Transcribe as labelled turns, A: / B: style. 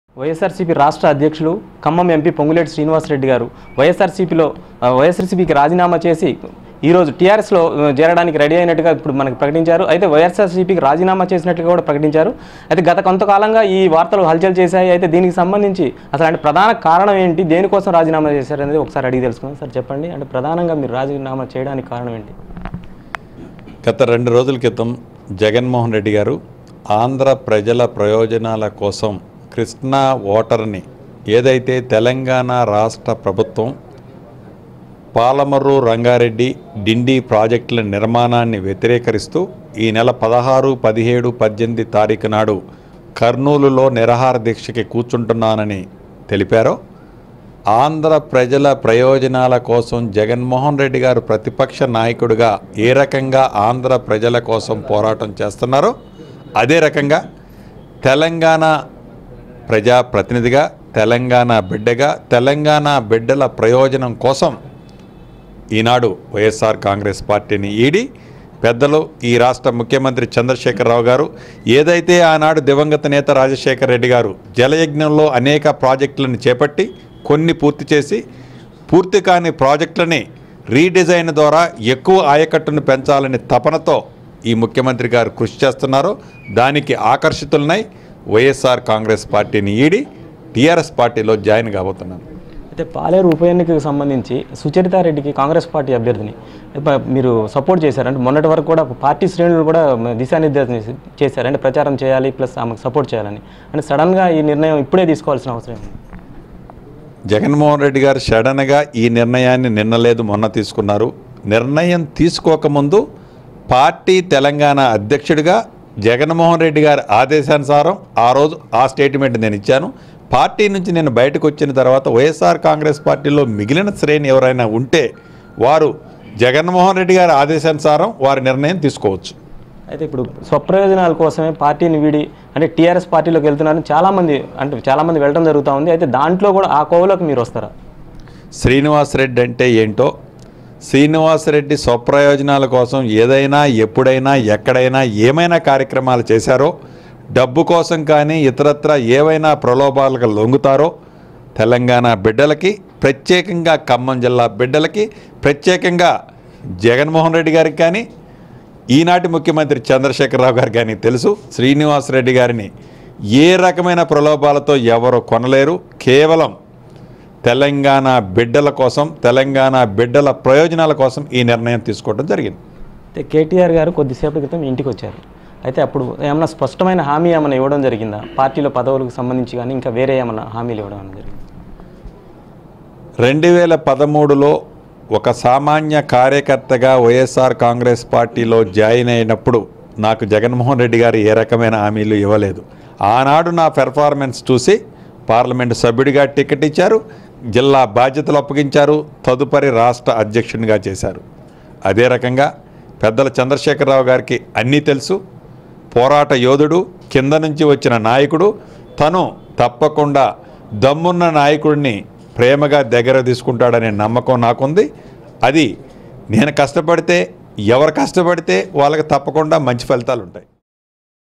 A: వైఎస్ఆర్సీపీ రాష్ట్ర అధ్యక్షులు ఖమ్మం ఎంపీ పొంగులేటి శ్రీనివాసరెడ్డి గారు వైఎస్ఆర్సీపీలో ఆ, వైఎస్ఆర్సీపీకి రాజీనామా చేసి ఈరోజు టీఆర్ఎస్లో ఆ, చేరడానికి రెడీ అయినట్టుగా ఇప్పుడు మనకు ప్రకటించారు అయితే వైఎస్ఆర్సీపీకి రాజీనామా చేసినట్లుగా కూడా ప్రకటించారు అయితే గత కొంతకాలంగా ఈ వార్తలు హల్చల్ చేశాయి అయితే దీనికి సంబంధించి అసలు అంటే ప్రధాన కారణం ఏంటి దేనికోసం రాజీనామా చేశారు అనేది ఒకసారి అడిగి తెలుసుకుందాం సార్ చెప్పండి అంటే ప్రధానంగా మీరు రాజీనామా చేయడానికి కారణం ఏంటి
B: గత రెండు రోజుల క్రితం జగన్మోహన్ రెడ్డి గారు ఆంధ్ర ప్రజల ప్రయోజనాల కోసం కృష్ణా ఓటర్ని ఏదైతే తెలంగాణ రాష్ట్ర ప్రభుత్వం పాలమర్రు రంగారెడ్డి డిండి ప్రాజెక్టుల నిర్మాణాన్ని వ్యతిరేకరిస్తూ ఈ నెల పదహారు పదిహేడు పద్దెనిమిది తారీఖు నాడు కర్నూలులో నిరాహార దీక్షకి కూర్చుంటున్నానని తెలిపారో ఆంధ్ర ప్రజల ప్రయోజనాల కోసం జగన్మోహన్ రెడ్డి గారు ప్రతిపక్ష నాయకుడిగా ఏ రకంగా ఆంధ్ర ప్రజల కోసం పోరాటం చేస్తున్నారో అదే రకంగా తెలంగాణ ప్రజాప్రతినిధిగా తెలంగాణ బిడ్డగా తెలంగాణ బిడ్డల ప్రయోజనం కోసం ఈనాడు వైఎస్ఆర్ కాంగ్రెస్ పార్టీని ఈడి పెద్దలు ఈ రాష్ట్ర ముఖ్యమంత్రి చంద్రశేఖరరావు గారు ఏదైతే ఆనాడు దివంగత నేత రాజశేఖర రెడ్డి గారు జలయజ్ఞంలో అనేక ప్రాజెక్టులను చేపట్టి కొన్ని పూర్తి చేసి పూర్తి కాని ప్రాజెక్టులని రీడిజైన్ ద్వారా ఎక్కువ ఆయకట్టును పెంచాలని తపనతో ఈ ముఖ్యమంత్రి గారు కృషి చేస్తున్నారు దానికి ఆకర్షితులనై వైఎస్ఆర్ కాంగ్రెస్ పార్టీని ఈడి టీఆర్ఎస్ పార్టీలో జాయిన్ కాబోతున్నాను
A: అయితే పాలేరు ఉప ఎన్నికకు సంబంధించి సుచరితారెడ్డికి కాంగ్రెస్ పార్టీ అభ్యర్థిని ఇప్ప- మీరు సపోర్ట్ చేశారు అంటే మొన్నటి వరకు కూడా పార్టీ శ్రేణులు కూడా దిశానిర్దేశం చేసి- చేశారు అంటే ప్రచారం చేయాలి ప్లస్ ఆమెకు సపోర్ట్ చేయాలని అంటే సడన్గా ఈ నిర్ణయం ఇప్పుడే తీసుకోవాల్సిన అవసరం ఉంది
B: జగన్మోహన్ రెడ్డి గారు సడన్గా ఈ నిర్ణయాన్ని నిన్న లేదు మొన్న తీసుకున్నారు నిర్ణయం తీసుకోకముందు పార్టీ తెలంగాణ అధ్యక్షుడిగా జగన్మోహన్ రెడ్డి గారి ఆదేశానుసారం ఆ రోజు ఆ స్టేట్మెంట్ నేను ఇచ్చాను పార్టీ నుంచి నేను బయటకు వచ్చిన తర్వాత వైఎస్ఆర్ కాంగ్రెస్ పార్టీలో మిగిలిన శ్రేణి ఎవరైనా ఉంటే వారు జగన్మోహన్ రెడ్డి గారి ఆదేశానుసారం వారి నిర్ణయం తీసుకోవచ్చు
A: అయితే ఇప్పుడు స్వప్రయోజనాల కోసమే పార్టీని వీడి అంటే టీఆర్ఎస్ పార్టీలోకి వెళ్తున్నారని చాలామంది అంటే చాలామంది వెళ్ళడం జరుగుతూ ఉంది అయితే దాంట్లో కూడా ఆ కోవలోకి మీరు వస్తారా
B: శ్రీనివాసరెడ్డి అంటే ఏంటో శ్రీనివాసరెడ్డి స్వప్రయోజనాల కోసం ఏదైనా ఎప్పుడైనా ఎక్కడైనా ఏమైనా కార్యక్రమాలు చేశారో డబ్బు కోసం కానీ ఇతరత్ర ఏవైనా ప్రలోభాలకు లొంగుతారో తెలంగాణ బిడ్డలకి ప్రత్యేకంగా ఖమ్మం జిల్లా బిడ్డలకి ప్రత్యేకంగా జగన్మోహన్ రెడ్డి గారికి కానీ ఈనాటి ముఖ్యమంత్రి చంద్రశేఖరరావు గారికి కానీ తెలుసు శ్రీనివాసరెడ్డి గారిని ఏ రకమైన ప్రలోభాలతో ఎవరు కొనలేరు కేవలం తెలంగాణ బిడ్డల కోసం తెలంగాణ బిడ్డల ప్రయోజనాల కోసం ఈ నిర్ణయం తీసుకోవడం జరిగింది
A: అయితే కేటీఆర్ గారు కొద్దిసేపటి క్రితం ఇంటికి వచ్చారు అయితే అప్పుడు ఏమన్నా స్పష్టమైన హామీ ఏమైనా ఇవ్వడం జరిగిందా పార్టీలో పదవులకు సంబంధించి కానీ ఇంకా వేరే ఏమైనా హామీలు ఇవ్వడం ఏమైనా జరిగిందా
B: రెండు వేల పదమూడులో ఒక సామాన్య కార్యకర్తగా వైఎస్ఆర్ కాంగ్రెస్ పార్టీలో జాయిన్ అయినప్పుడు నాకు జగన్మోహన్ రెడ్డి గారు ఏ రకమైన హామీలు ఇవ్వలేదు ఆనాడు నా పెర్ఫార్మెన్స్ చూసి పార్లమెంటు సభ్యుడిగా టికెట్ ఇచ్చారు జిల్లా బాధ్యతలు అప్పగించారు తదుపరి రాష్ట్ర అధ్యక్షునిగా చేశారు అదే రకంగా పెద్దల చంద్రశేఖరరావు గారికి అన్నీ తెలుసు పోరాట యోధుడు కింద నుంచి వచ్చిన నాయకుడు తను తప్పకుండా దమ్మున్న నాయకుడిని ప్రేమగా దగ్గర తీసుకుంటాడనే నమ్మకం నాకుంది అది నేను కష్టపడితే ఎవరు కష్టపడితే వాళ్ళకి తప్పకుండా మంచి ఫలితాలు ఉంటాయి